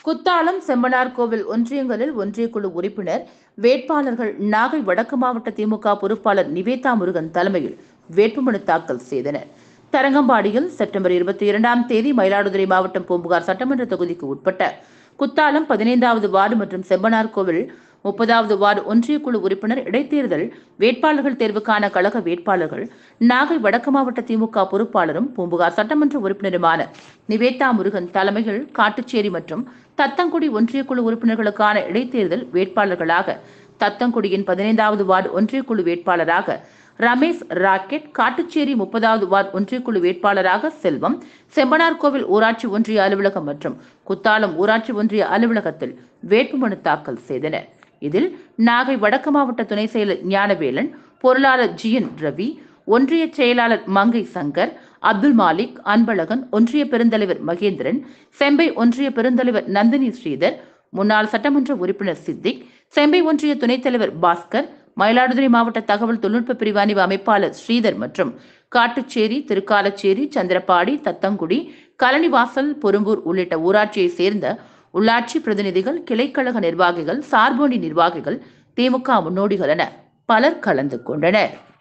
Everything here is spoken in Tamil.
குத்தாலம் செம்பனார் கோவில் ஒன்றியங்களில் ஒன்றிய குழு உறுப்பினர் வேட்பாளர்கள் நாகை வடக்கு மாவட்ட திமுக பொறுப்பாளர் நிவேதா முருகன் தலைமையில் வேட்புமனு தாக்கல் செய்தனர் தரங்கம்பாடியில் செப்டம்பர் இருபத்தி இரண்டாம் தேதி மயிலாடுதுறை மாவட்டம் பூம்புகார் சட்டமன்ற தொகுதிக்கு உட்பட்ட குத்தாலம் பதினைந்தாவது வார்டு மற்றும் செம்பனார் கோவில் முப்பதாவது வார்டு ஒன்றிய குழு உறுப்பினர் இடைத்தேர்தல் வேட்பாளர்கள் தேர்வுக்கான கழக வேட்பாளர்கள் நாகை வடக்கு மாவட்ட திமுக பொறுப்பாளரும் பூம்புகார் சட்டமன்ற உறுப்பினருமான நிவேதா முருகன் தலைமையில் காட்டுச்சேரி மற்றும் தத்தங்குடி ஒன்றிய குழு உறுப்பினர்களுக்கான இடைத்தேர்தல் வேட்பாளர்களாக தத்தங்குடியின் பதினைந்தாவது வார்டு ஒன்றிய குழு வேட்பாளராக ரமேஷ் ராக்கெட் காட்டுச்சேரி முப்பதாவது வார்டு ஒன்றிய குழு வேட்பாளராக செல்வம் செம்பனார் கோவில் ஊராட்சி ஒன்றிய அலுவலகம் மற்றும் குத்தாலம் ஊராட்சி ஒன்றிய அலுவலகத்தில் வேட்புமனு தாக்கல் செய்தனர் இதில் நாகை வடக்கு மாவட்ட துணை செயலர் ஞானவேலன் பொருளாளர் ஜி என் ரவி ஒன்றிய செயலாளர் மங்கை சங்கர் அப்துல் மாலிக் அன்பழகன் ஒன்றிய பெருந்தலைவர் மகேந்திரன் செம்பை ஒன்றிய பெருந்தலைவர் நந்தினி ஸ்ரீதர் முன்னாள் சட்டமன்ற உறுப்பினர் சித்திக் செம்பை ஒன்றிய துணைத் தலைவர் பாஸ்கர் மயிலாடுதுறை மாவட்ட தகவல் தொழில்நுட்ப பிரிவாணிவு அமைப்பாளர் ஸ்ரீதர் மற்றும் காட்டுச்சேரி திருக்காலச்சேரி சந்திரப்பாடி தத்தங்குடி கலனிவாசல் பொரும்பூர் உள்ளிட்ட ஊராட்சியைச் சேர்ந்த உள்ளாட்சி பிரதிநிதிகள் கிளைக்கழக நிர்வாகிகள் சார்போனி நிர்வாகிகள் திமுக முன்னோடிகள் என பலர் கலந்து கொண்டனர்